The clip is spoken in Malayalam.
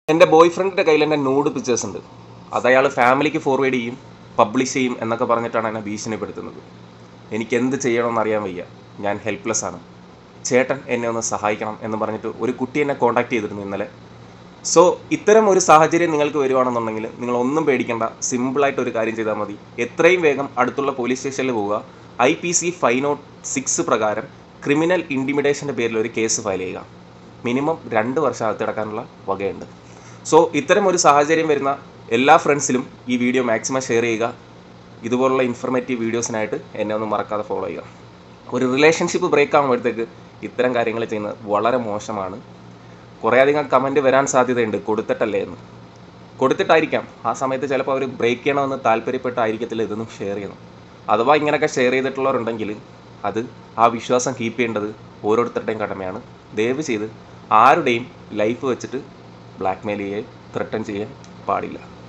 എൻ്റെ ബോയ് ഫ്രണ്ടിൻ്റെ കയ്യിൽ എൻ്റെ നൂഡ് പിക്ചേഴ്സ് ഉണ്ട് അത് അയാൾ ഫാമിലിക്ക് ഫോർവേഡ് ചെയ്യും പബ്ലിഷ് ചെയ്യും എന്നൊക്കെ പറഞ്ഞിട്ടാണ് എന്നെ ഭീഷണിപ്പെടുത്തുന്നത് എനിക്ക് എന്ത് ചെയ്യണമെന്ന് അറിയാൻ വയ്യ ഞാൻ ഹെൽപ്ലെസ് ആണ് ചേട്ടൻ എന്നെ ഒന്ന് സഹായിക്കണം എന്ന് പറഞ്ഞിട്ട് ഒരു കുട്ടി എന്നെ കോൺടാക്ട് ചെയ്തിരുന്നു ഇന്നലെ സോ ഇത്തരം ഒരു സാഹചര്യം നിങ്ങൾക്ക് വരുവാണെന്നുണ്ടെങ്കിൽ നിങ്ങൾ ഒന്നും പേടിക്കേണ്ട സിമ്പിളായിട്ട് ഒരു കാര്യം ചെയ്താൽ മതി എത്രയും വേഗം അടുത്തുള്ള പോലീസ് സ്റ്റേഷനിൽ പോവുക I P C five nought six പ്രകാരം ക്രിമിനൽ ഇൻറ്റിമിഡേഷൻ്റെ പേരിൽ ഒരു കേസ് ഫയൽ ചെയ്യുക മിനിമം രണ്ട് വർഷം അകത്തിടക്കാനുള്ള വകയുണ്ട് സോ ഇത്തരം ഒരു സാഹചര്യം വരുന്ന എല്ലാ ഫ്രണ്ട്സിലും ഈ വീഡിയോ മാക്സിമം ഷെയർ ചെയ്യുക ഇതുപോലുള്ള ഇൻഫർമേറ്റീവ് വീഡിയോസിനായിട്ട് എന്നെ ഒന്നും മറക്കാതെ ഫോളോ ചെയ്യുക ഒരു റിലേഷൻഷിപ്പ് ബ്രേക്ക് ആകുമ്പോഴത്തേക്ക് ഇത്തരം കാര്യങ്ങൾ ചെയ്യുന്നത് വളരെ മോശമാണ് കുറേ അധികം കമൻറ്റ് വരാൻ സാധ്യതയുണ്ട് കൊടുത്തിട്ടല്ലേ എന്ന് കൊടുത്തിട്ടായിരിക്കാം ആ സമയത്ത് ചിലപ്പോൾ അവർ ബ്രേക്ക് ചെയ്യണമെന്ന് താല്പര്യപ്പെട്ടായിരിക്കത്തില്ല ഇതൊന്നും ഷെയർ ചെയ്യണം അഥവാ ഇങ്ങനെയൊക്കെ ഷെയർ ചെയ്തിട്ടുള്ളവരുണ്ടെങ്കിൽ അത് ആ വിശ്വാസം കീപ്പ് ചെയ്യേണ്ടത് ഓരോരുത്തരുടെയും കടമയാണ് ദയവ് ചെയ്ത് ആരുടെയും ലൈഫ് വെച്ചിട്ട് ബ്ലാക്ക് മെയിൽ ചെയ്യുകയും ത്രട്ടൺ ചെയ്യാൻ പാടില്ല